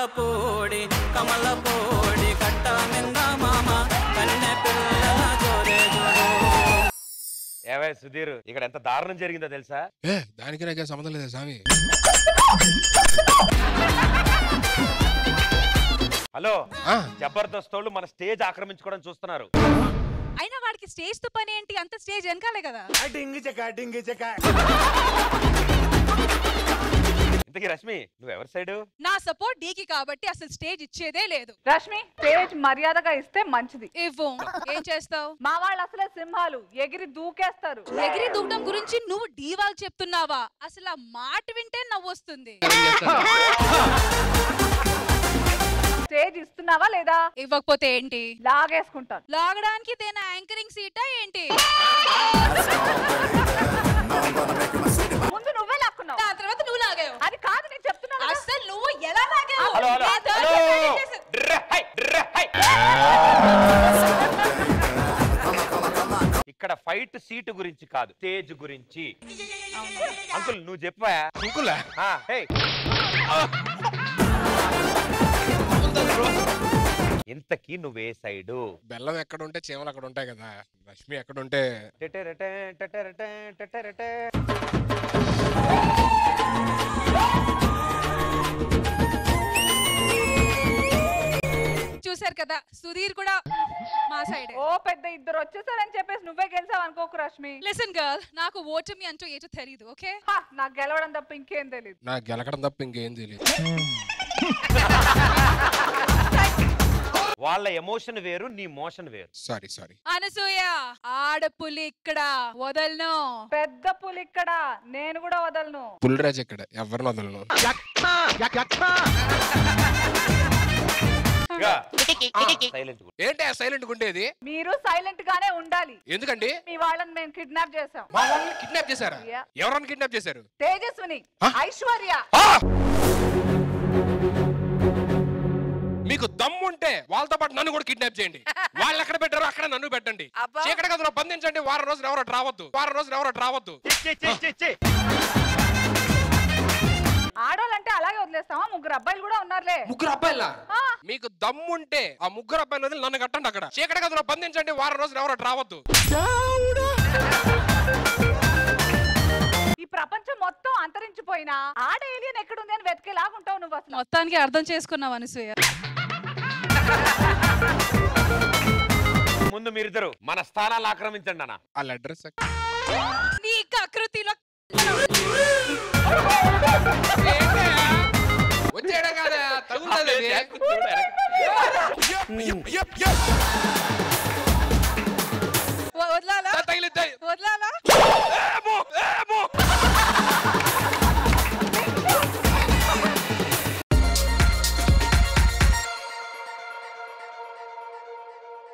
పూడి కమల పూడి కట్ట మింద మామ కన్నె పిల్లల జోరే జోడు ఏవే సుధీర్ ఇక్కడ ఎంత దారుణం జరిగిందో తెలుసా ఏ దానికి నాకే సంబంధం లేదా స్వామి హలో ఆ, జబర్దస్త్ వాళ్ళు మన స్టేజ్ ఆక్రమించుకోవడం చూస్తున్నారు అయినా వాడికి స్టేజ్ తో పని ఏంటి అంత స్టేజ్ వెనకాలే కదా ఇంతకీ రష్మి నువ్వు ఎవరి సైడు నా సపోర్ట్ డీకి కాబట్టి అసలు స్టేజ్ ఇచ్చేదే లేదు రష్మి స్టేజ్ మర్యాదగా ఇస్తే మంచిది ఇవ్వు ఏం చేస్తావు మా వాళ్ళు అసలే సింహాలు ఎగిరి దూకేస్తారు ఎగిరి దూకడం గురించి నువ్వు డీ వాళ్ళు చెప్తున్నావా అసలు ఆ మాట వింటే నవ్వు వస్తుంది ఏం చేస్తారు? స్టేజ్ ఇస్తున్నావా లేదా ఇవ్వకపోతే ఏంటి లాగేసుకుంటాను లాగడానికి దేని యాంకరింగ్ సీటా ఏంటి ముందు నువ్వే లాక్కున్నావు దాని తర్వాత నువ్వు లాగావు అది కాదు నేను చెప్తున్నాను కదా. అసలు నువ్వు ఎలా లాగావు హలో హలో నేను third హలో person ఏం చేశాను? డ్ర, హై, డ్ర, హై. ఇక్కడ ఫైట్ సీటు గురించి కాదు స్టేజ్ గురించి అంకుల్ నువ్వు చెప్పా అంకులా ఇంతకీ నువ్వే సైడు బెల్లం ఎక్కడ ఉంటే చీమలు అక్కడ ఉంటాయి కదా రష్మి ఎక్కడ ఉంటే టెటెరటె, టెటెరటె, టెటెరటె. చూశారు కదా సుధీర్ కూడా మా సైడ్ ఓ పెద్ద ఇద్దరు వచ్చేసారని చెప్పేసి నువ్వే గెలిచావు అనుకోకు రష్మి లిసన్ గర్ల్ నాకు ఓటమి అంటూ ఏటో తెలియదు ఓకే హా, నాకు గెలవడం తప్ప ఇంకేం తెలియదు నా గెలకడం తప్ప ఇంకేం తెలియదు వాళ్ళ ఎమోషన్ వేరు నీ మోషన్ వేరు సారీ సారీ అనసూయ ఆడపులి ఇక్కడ వదలను పెద్ద పులి ఇక్కడ నేను కూడా వదలను పుల్లిరాజ్ ఇక్కడ ఎవరిని వదలను సైలెంట్ ఏంటి సైలెంట్ ఉండేది మీరు సైలెంట్ గానే ఉండాలి ఎందుకండి మీ వాళ్ళని మేము కిడ్నాప్ చేసాం మా వాళ్ళని కిడ్నాప్ చేశారా Yeah. ఎవరన్నా కిడ్నాప్ చేశారు తేజస్విని Huh? ఐశ్వర్య ఆ! మీకు దమ్ముంటే వాళ్ళతో పాటు నన్ను కూడా కిడ్నాప్ చేయండి వాళ్ళు ఎక్కడ పెట్టారో అక్కడ నన్ను పెట్టండి అబ్బా. చీకటి గదిలో బంధించండి వారం రోజులు ఎవరో రావద్దు వారం రోజులు ఎవరో రావద్దు ఆడోళ్ళంటే అలాగే వదిలేస్తామా ముగ్గురు అబ్బాయిలు కూడా ఉన్నారులే ముగ్గురు అబ్బాయిలా ఆ. మీకు దమ్ముంటే ఆ ముగ్గురు అబ్బాయిలు వదిలి నన్ను కట్టండి అక్కడ చీకటి గదిలో బంధించండి వారం రోజులు ఎవరో రావద్దు ఈ ప్రపంచం మొత్తం అంతరించిపోయినా ఆడ ఏలియన్ ఎక్కడుంది అని వెతికేలాగుంటావు నువ్వు అసలు మొత్తానికి అర్థం చేసుకున్నావు అనసూయ ముందు మీరిద్దరు మన స్థానాలు ఆక్రమించండి అన్న వాళ్ళ అడ్రస్ నీ ఆకృతిలో వచ్చేయడం కాదా తగులుతుంది వదలాలా తగిలిద్దాయి వదలాలా